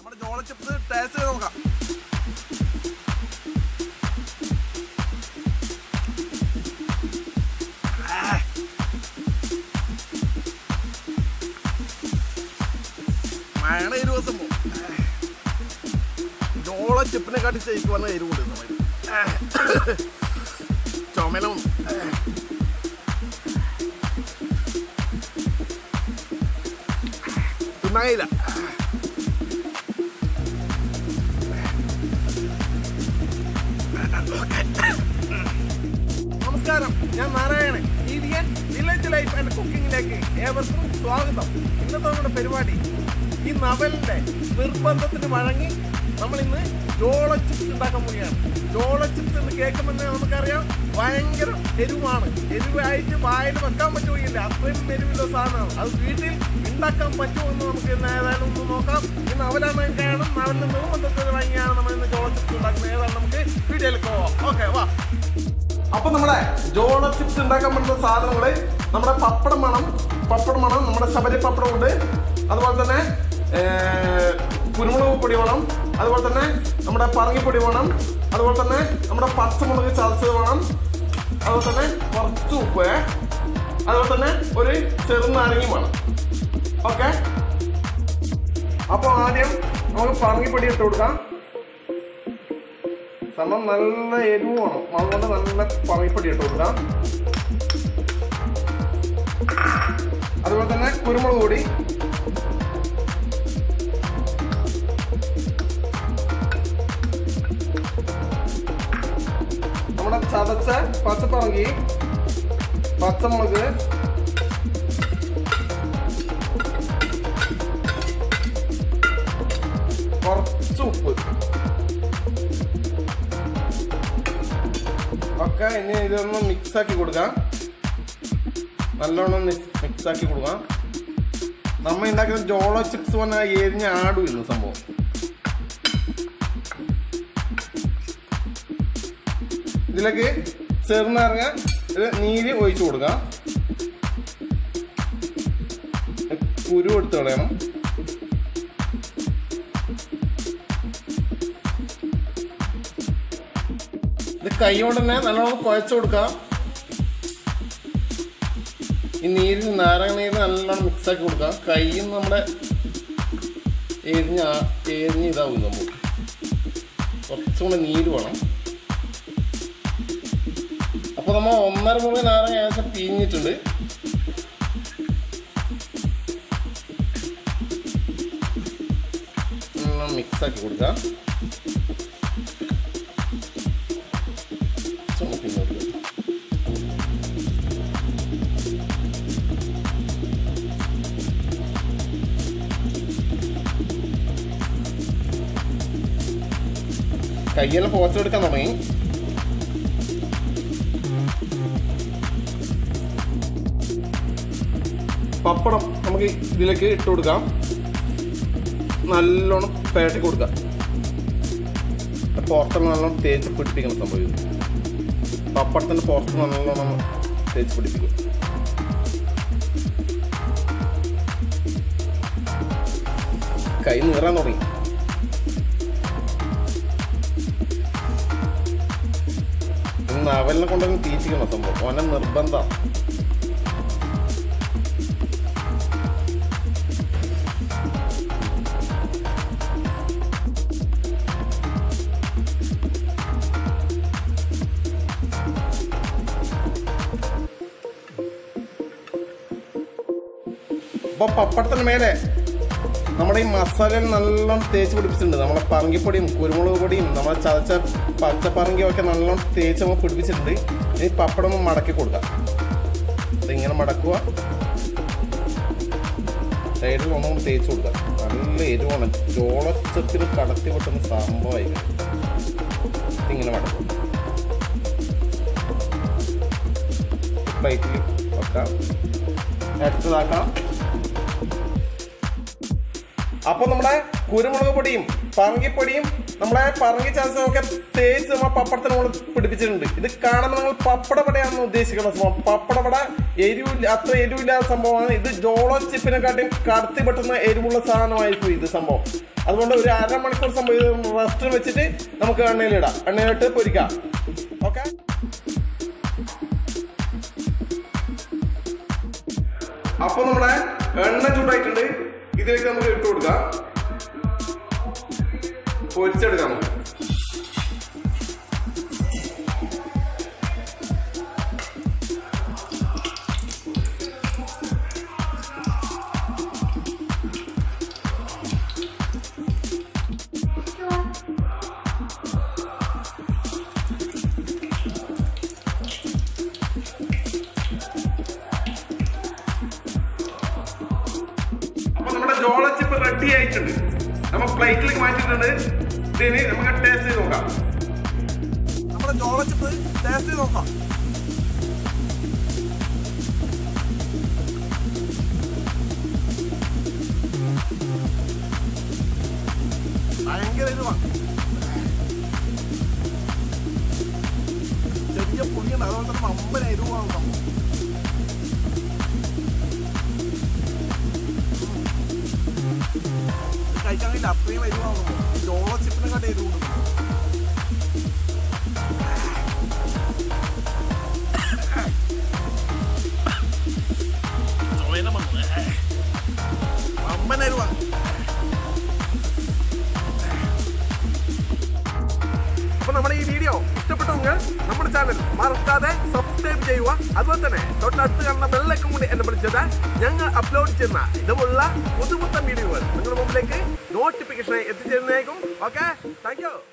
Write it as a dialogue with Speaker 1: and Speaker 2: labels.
Speaker 1: നമ്മുടെ ജോള chips taste ചെയ്ത് നോക്കാം ആ. മഴ എരിവ് സംഭവം ജോള ചിപ്പിനെ കാട്ടി ശരിക്കും പറഞ്ഞ എരിവുണ്ട് സമയം ചുമലും തിന്നായില്ല നമസ്കാരം ഞാൻ നാരായണൻ ഈ വിയൻ വില്ലേജ് ലൈഫ് ആൻഡ് കുക്കിങ്ങിലേക്ക് ഏവർക്കും സ്വാഗതം ഇന്നത്തെ നമ്മുടെ പരിപാടി ഈ നവലിന്റെ നിർബന്ധത്തിന് വഴങ്ങി നമ്മൾ ഇന്ന് ജോള ചിപ്സ് ഉണ്ടാക്കാൻ പോവുകയാണ് ജോള ചിപ്സ് എന്ന് കേൾക്കുമ്പോൾ തന്നെ നമുക്കറിയാം ഭയങ്കര എരിവാണ് എരിവായിട്ട് വായിൽ വെക്കാൻ പറ്റുകയില്ല അത്രയും എരിവുള്ള സാധനമാണ് അത് വീട്ടിൽ ഉണ്ടാക്കാൻ പറ്റുമോ എന്ന് നമുക്ക് ഇന്ന് ഏതായാലും ഒന്ന് നോക്കാം ഈ നവലാണ് കാരണം നവലിന്റെ നിർബന്ധത്തിന് വഴങ്ങിയാണ് നമ്മൾ ഇന്ന് ജോള ചിപ്സ് ഉണ്ടാക്കുന്നത് ഏതായാലും നമുക്ക് വീഡിയോയിലേക്ക് പോവാം ഓക്കെ വാ അപ്പൊ നമ്മുടെ ജോള ചിപ്സ് ഉണ്ടാക്കാൻ പറ്റുന്ന സാധനങ്ങള് നമ്മുടെ പപ്പടം വേണം പപ്പടം വേണം നമ്മുടെ ശബരി പപ്പടം ഉണ്ട് അതുപോലെ തന്നെ ഏർ, കുരുമുളക് പൊടി വേണം അതുപോലെ തന്നെ നമ്മുടെ പറങ്ങിപ്പൊടി വേണം അതുപോലെ തന്നെ നമ്മുടെ പച്ചമുളക് ചതച്ചത് വേണം അതുപോലെ തന്നെ കുറച്ച് ഉപ്പ് അതുപോലെ തന്നെ ഒരു ചെറുനാരങ്ങി വേണം ഓക്കെ അപ്പൊ ആദ്യം നമുക്ക് പറങ്ങിപ്പൊടി ഇട്ട് കൊടുക്കാം സംഭവം നല്ല എരിവ് വേണം അതുകൊണ്ട് നല്ല പറയിപ്പൊടി ഇട്ട് കൊടുക്കാം അതുപോലെ തന്നെ കുരുമുളക് പൊടി നമ്മുടെ ചതച്ച പച്ചപ്പറങ്കി പച്ചമുളക് കുറച്ച് ഉപ്പ് ഒക്കെ ഇനി ഇതൊന്ന് മിക്സ് ആക്കി കൊടുക്കാം നല്ലോണം മിക്സ് ആക്കി കൊടുക്കാം നമ്മ ഉണ്ടാക്കുന്ന ജോളോ ചിപ്സ് പറഞ്ഞാൽ എരിഞ്ഞ ആടും ഇന്ന് സംഭവം ഇതിലേക്ക് ചെറുനാരങ്ങ ഇത് നീര് ഒഴിച്ചു കൊടുക്കാം കുരു എടുത്ത് കളയണം ഇത് കൈ കൊണ്ട് തന്നെ നല്ലോണം കുഴച്ചു കൊടുക്കാം ഈ നീരിൽ നാരങ്ങ നീര് നല്ലോണം മിക്സ് ആക്കി കൊടുക്കാം കൈയും നമ്മുടെ എരിഞ്ഞ എരിഞ്ഞ് ഇതാവും നമ്മൾ കുറച്ചും കൂടെ നീര് വേണം അപ്പൊ നമ്മൾ ഒന്നര മുറി നാരങ്ങ ഏകദേശം പിഴിഞ്ഞിട്ടുണ്ട് മിക്സ് ആക്കി കൊടുക്കാം ചുമക്കുന്നത് കയ്യെല്ലാം പോച്ചെടുക്കാൻ തുടങ്ങി പപ്പടം നമുക്ക് ഇതിലേക്ക് ഇട്ട് കൊടുക്കാം നല്ലോണം പേട്ടി കൊടുക്കാം പുറത്തുള്ള നല്ലോണം തേച്ച് പിടിപ്പിക്കണം സംഭവം ഇത് പപ്പടത്തിന്റെ പുറത്ത് നല്ലോണം തേച്ച് പിടിപ്പിക്കും കൈ നീറാൻ തുടങ്ങി ഇന്ന് അവലിനെ കൊണ്ടങ്ങ് തീറ്റിക്കണം സംഭവം ഓനെ നിർബന്ധം അപ്പൊ പപ്പടത്തിന് മേലെ നമ്മുടെ ഈ മസാലയിൽ നല്ലോണം തേച്ച് പിടിപ്പിച്ചിട്ടുണ്ട് നമ്മുടെ പറങ്കിപ്പൊടിയും കുരുമുളക് പൊടിയും നമ്മുടെ ചതച്ച പച്ചപ്പറങ്കിയും ഒക്കെ നല്ലോണം തേച്ച് നമ്മൾ പിടിപ്പിച്ചിട്ടുണ്ട് ഇനി പപ്പടം ഒന്ന് മടക്കി കൊടുക്കാം ഇതിങ്ങനെ മടക്കുക സൈഡിൽ ഒന്നും തേച്ച് കൊടുക്കാം നല്ല എരിവാണ് ചോളച്ചത്തിന് കടത്തി വിട്ടുന്ന സംഭവമായി ഇങ്ങനെ മടക്കും പ്ലേറ്റിൽ വെക്കാം അടുത്തതാക്കാം അപ്പൊ നമ്മുടെ കുരുമുളക് പൊടിയും പറങ്കിപ്പൊടിയും നമ്മളെ പറങ്കി ചതച്ചതൊക്കെ തേച്ച് നമ്മൾ പപ്പടത്തിന് നമ്മൾ പിടിപ്പിച്ചിട്ടുണ്ട് ഇത് കാണുമ്പോൾ നിങ്ങൾ പപ്പടപടയാണെന്ന് ഉദ്ദേശിക്കുന്ന സംഭവം പപ്പടപട എരിവില്ല അത്ര എരിവില്ലാത്ത സംഭവമാണ് ഇത് ജോളോ ചിപ്പിനെക്കാട്ടിയും കടത്തി പെട്ടുന്ന എരിവുള്ള സാധനമായിരിക്കും ഇത് സംഭവം അതുകൊണ്ട് ഒരു അരമണിക്കൂർ സംഭവം റെസ്റ്റിന് വെച്ചിട്ട് നമുക്ക് എണ്ണയിലിടാം എണ്ണയിലിട്ട് പൊരിക്കാം ഓക്കെ അപ്പൊ നമ്മളെ എണ്ണ ചൂടായിട്ടുണ്ട് ഇതിലേക്ക് നമുക്ക് ഇട്ട് കൊടുക്കാം പൊരിച്ചെടുക്കാം നമുക്ക് അപ്പൊ നമ്മുടെ ജോള ചിപ്പ് റെഡി ആയിട്ടുണ്ട് നമ്മൾ പ്ലേറ്റിലേക്ക് മാറ്റിയിട്ടുണ്ട് ഇതിന് നമുക്ക് ടേസ്റ്റ് ചെയ്ത് നോക്കാം നമ്മുടെ ജോള ചിപ്പ് ടേസ്റ്റ് ചെയ്ത് നോക്കാം ഭയങ്കര എരിവാ ചെറിയ പുളിയുണ്ട് അതുകൊണ്ട് തന്നെ അമ്പന എരിവാണ് സംഭവം കഴിക്കാൻ കഴിയില്ല അത്രയും എരിവാകുന്നു ജോള ചിപ്പിനെ കാട്ടി എരിവുണ്ട് അമ്മന എരിവാ അപ്പൊ നമ്മുടെ ഈ വീഡിയോ ഇഷ്ടപ്പെട്ടെങ്കിൽ നമ്മുടെ ചാനൽ മറക്കാതെ സബ്സ്ക്രൈബ് ചെയ്യുക അതുപോലെ തന്നെ തൊട്ടടുത്ത് കാണുന്ന ബെല്ലൈക്കും കൂടി എന്നെ വിളിച്ചത് ഞങ്ങൾ അപ്ലോഡ് ചെയ്യുന്ന ഇതുപോലുള്ള പുതുപുത്തൻ വീഡിയോകൾ നിങ്ങളുടെ മുമ്പിലേക്ക് നോട്ടിഫിക്കേഷനായി എത്തിച്ചേരുന്നതായിരിക്കും ഓക്കെ താങ്ക് യു